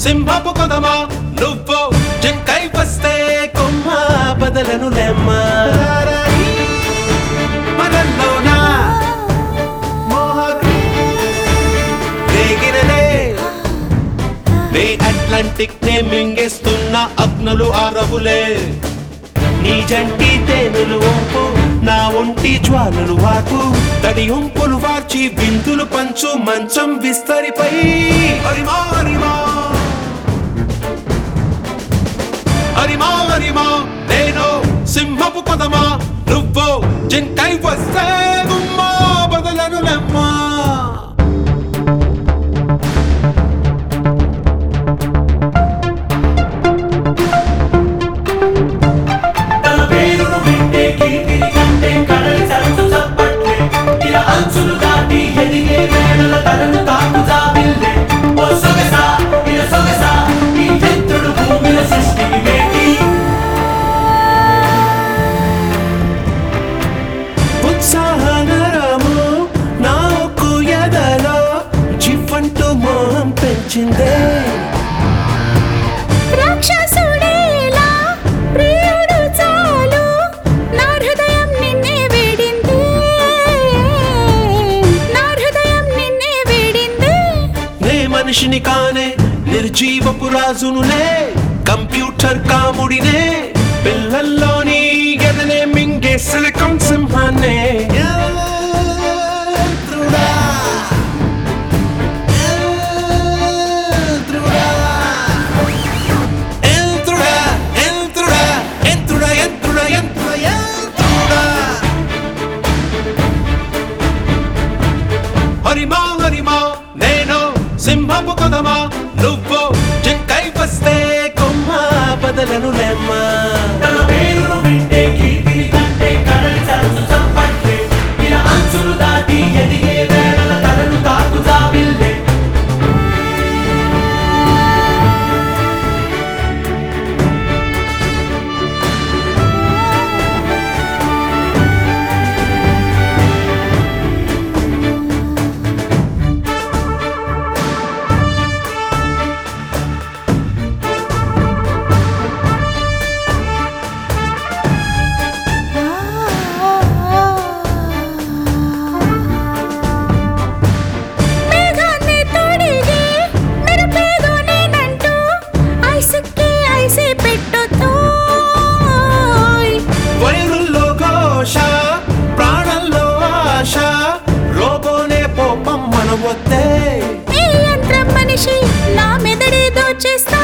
సింహపు కొదమా నువ్వు జంకై వస్తే కొమ్మ బదలను లెమ్మ మనల్లోనా మోహగ్ని రేగిననే నే అట్లాంటిక్ నే మింగేస్తున్న అగ్నులు ఆరవులే నీ జంటి తేనెలు వంపు నా ఒంటి జ్వాలలు వాకు తడి ఉంపులు వార్చి విందులు పంచు మంచం విస్తరిపై హరిమా హరిమా హరిమా హరిమా నేను సింహపు పదమా నువ్వు జింకై వస్తే గుమ్మా బదలను లెమ్మా తన పేరును వింటే కీర్తిని కంటే కడలి సరస్సు చప్పట్లే ఇలా అంచులు దాటి ఎదిగే వేళల తనను తాకు జాబిల్లే ఓ సొగసా ఇలా సొగసా ఈ చంద్రుడు భూమిల సృష్టికి వేటి ఉత్సాహనరము నాకు ఎదలో జివ్వంటూ మోహం పెంచిందే రాక్షసుడేలా ప్రియుడు చాలు నా హృదయం నిన్నే వేడింది నా హృదయం నిన్నే వేడింది నే మనిషిని కానే నిర్జీవపు రాజునులే కంప్యూటర్ కాముడినే పిల్లల్లోని ఎదనే మింగే సిలికాన్ సింహాన్నే యంత్రుడా, యంత్రుడా. యంత్రుడా, యంత్రుడా, యంత్రుడా, యంత్రుడా, యంత్రుడా, యంత్రుడా. హరిమా హరిమా నేను సింహపు కొదమా నువ్వు జింకై వస్తే కొమ్మ బదలను లెమ్మా తన పేరును వింటే కీర్తిని కంటే కడలి సరస్సు చప్పట్లే ఇలా అంచులు దాటి ఎదిగే వేళల తనను తాకు జాబిల్లే మేఘాన్ని తొడిగి మెరుపేదో నేనంటూ ఐసుకి ఐసే పెట్టుతోయ్ వైరుల్లో ఘోష ప్రాణంలో ఆశ రోబోనే పోపం మన వద్దే ఈ యంత్రం మనిషి నా మెదడే దోచేస్తా